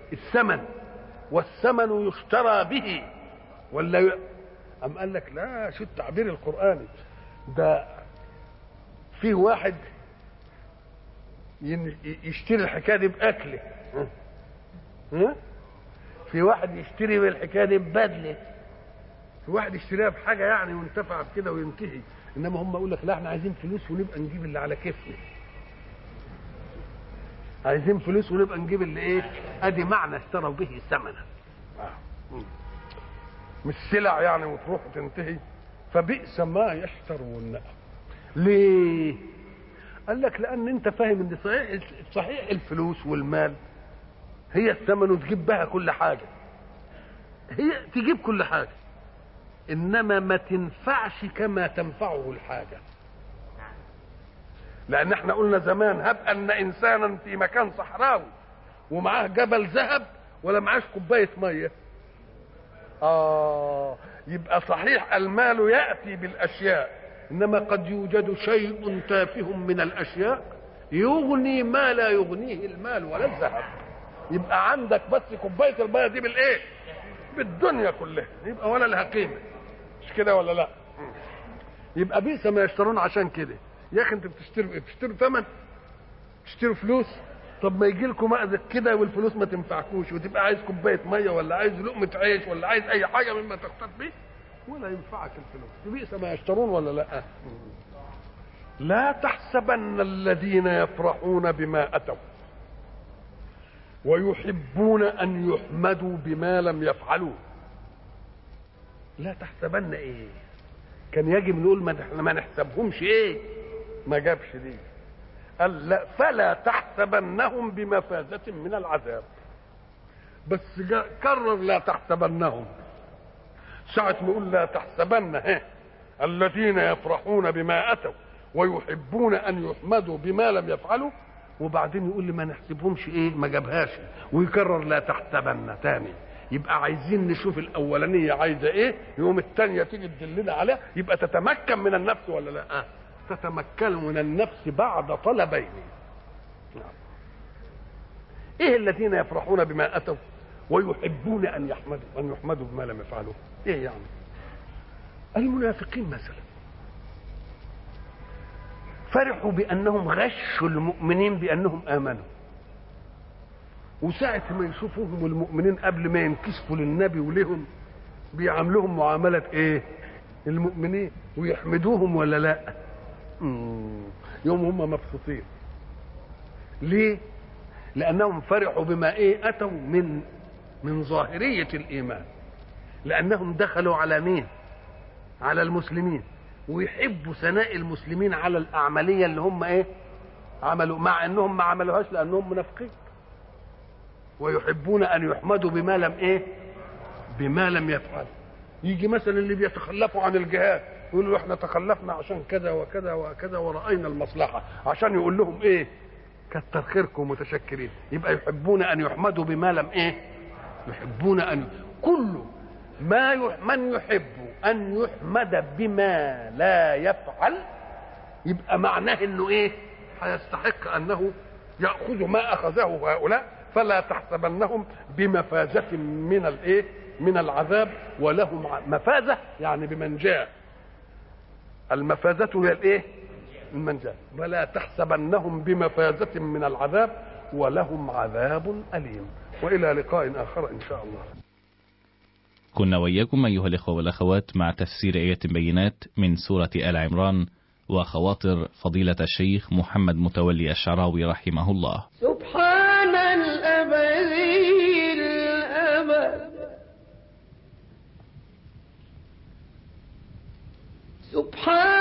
الثمن والثمن يشترى به ولا ي... أم قال لك لا شو التعبير القرآني ده في واحد ين- يشتري الحكايه دي باكله ها؟ ها؟ في واحد يشتري بالحكايه دي ببدله في واحد يشتريها بحاجه يعني وينتفع بكده وينتهي انما هم يقول لك لا احنا عايزين فلوس ونبقى نجيب اللي على كيفنا عايزين فلوس ونبقى نجيب اللي ايه ادي معنى اشتروا به ثمنا آه. مم. مش سلع يعني وتروح وتنتهي فبئس ما يشترون ليه قال لك لان انت فاهم ان صحيح صحيح الفلوس والمال هي الثمن وتجيب بها كل حاجه هي تجيب كل حاجه انما ما تنفعش كما تنفعه الحاجه لان احنا قلنا زمان هب ان انسانا في مكان صحراوي ومعاه جبل ذهب ولا معاش كوبايه ميه اه يبقى صحيح المال ياتي بالاشياء انما قد يوجد شيء تافه من الاشياء يغني ما لا يغنيه المال ولا الذهب يبقى عندك بس كوبايه الميه دي بالايه بالدنيا كلها يبقى ولا لها قيمه مش كده ولا لا يبقى بئس ما يشترون عشان كده يا اخي انت بتشتروا ايه بتشتروا ثمن تشتروا فلوس طب ما يجي لكم مأذك كده والفلوس ما تنفعكوش وتبقى عايز كوبايه ميه ولا عايز لقمه عيش ولا عايز اي حاجه مما تقتات به ولا ينفعك الفلوس بئس ما يشترون ولا لا لا تحسبن الذين يفرحون بما اتوا ويحبون ان يحمدوا بما لم يفعلوا لا تحسبن ايه كان يجب نقول ما احنا ما نحسبهمش ايه ما جابش دي قال لا فلا تحسبنهم بمفازة من العذاب بس جا كرر لا تحسبنهم ساعة ما يقول لا تحسبن ها الذين يفرحون بما أتوا ويحبون أن يحمدوا بما لم يفعلوا وبعدين يقول لي ما نحسبهمش ايه ما جابهاش ويكرر لا تحسبن تاني يبقى عايزين نشوف الاولانيه عايزه ايه يوم الثانيه تيجي تدلنا عليها يبقى تتمكن من النفس ولا لا آه. تتمكن من النفس بعد طلبين نعم. ايه الذين يفرحون بما اتوا ويحبون ان يحمدوا ان يحمدوا بما لم يفعلوا ايه يعني المنافقين مثلا فرحوا بانهم غشوا المؤمنين بانهم امنوا وساعة ما يشوفوهم المؤمنين قبل ما ينكشفوا للنبي ولهم بيعاملوهم معاملة ايه المؤمنين ويحمدوهم ولا لا مم. يوم هم مبسوطين ليه لانهم فرحوا بما ايه اتوا من من ظاهرية الايمان لانهم دخلوا على مين على المسلمين ويحبوا ثناء المسلمين على الاعمالية اللي هم ايه عملوا مع انهم ما عملوهاش لانهم منافقين ويحبون ان يحمدوا بما لم ايه بما لم يفعل يجي مثلا اللي بيتخلفوا عن الجهاد يقولوا احنا تخلفنا عشان كذا وكذا وكذا ورأينا المصلحة عشان يقول لهم ايه كتر خيركم متشكرين يبقى يحبون ان يحمدوا بما لم ايه يحبون ان كل ما يح... من يحب ان يحمد بما لا يفعل يبقى معناه انه ايه هيستحق انه ياخذ ما اخذه هؤلاء فلا تحسبنهم بمفازة من الايه من العذاب ولهم مفازة يعني بمنجاة المفازة هي الايه المنجاة ولا تحسبنهم بمفازة من العذاب ولهم عذاب أليم وإلى لقاء آخر إن شاء الله كنا وإياكم أيها الإخوة والأخوات مع تفسير آية بينات من سورة آل عمران وخواطر فضيلة الشيخ محمد متولي الشعراوي رحمه الله سبحان الأبدي الأبد سبحان